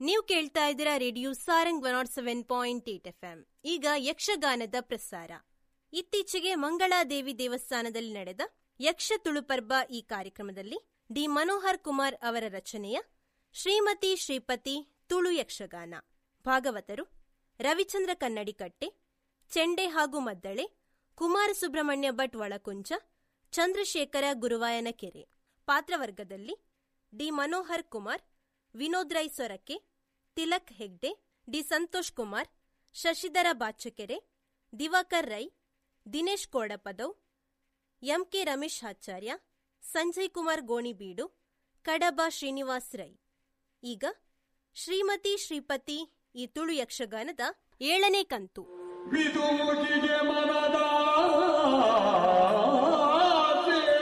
ನೀವು ಕೇಳ್ತಾ ಇದ್ದೀರಾ radio Sarang one nought seven point eight F M ಈಗ ಯಕ್ಷಗಾನದ ಪ್ರಸಾರ ಇತ್ತೀಚೆಗೆ ಮಂಗಳಾದೇವಿ ದೇವಸ್ಥಾನದಲ್ಲಿ ನಡೆದ ಯಕ್ಷ ತುಳುಪರ್ಬ ಈ ಕಾರ್ಯಕ್ರಮದಲ್ಲಿ ಡಿ ಮನೋಹರ್ ಕುಮಾರ್ ಅವರ ರಚನೆಯ ಶ್ರೀಮತಿ ಶ್ರೀಪತಿ ತುಳು ಯಕ್ಷಗಾನ ಭಾಗವತರು ರವಿಚಂದ್ರ ಕನ್ನಡಿಕಟ್ಟೆ ಚೆಂಡೆ ಹಾಗೂ ಮದ್ದಳೆ ಕುಮಾರ ಸುಬ್ರಹ್ಮಣ್ಯ ಭಟ್ ಒಳಕುಂಚ ಚಂದ್ರಶೇಖರ ಗುರುವಾಯನ ಕೆರೆ ಪಾತ್ರವರ್ಗದಲ್ಲಿ D Manohar Kumar Vinod Rai Sorake Tilak Hegde D Santhosh Kumar Shashidhara Bachakere Divakar Rai Dinesh Kodapadav MK Ramesh Acharya Sanjay Kumar Gonibeedu Kadaba Srinivas Rai ಈಗ ಶ್ರೀಮತಿ ಶ್ರೀಪತಿ ಈ ತುಳು ಯಕ್ಷಗಾನದ ಏಳನೇ ಕಂತು ವಿದುಮುಖಿಗೆ ಮನದ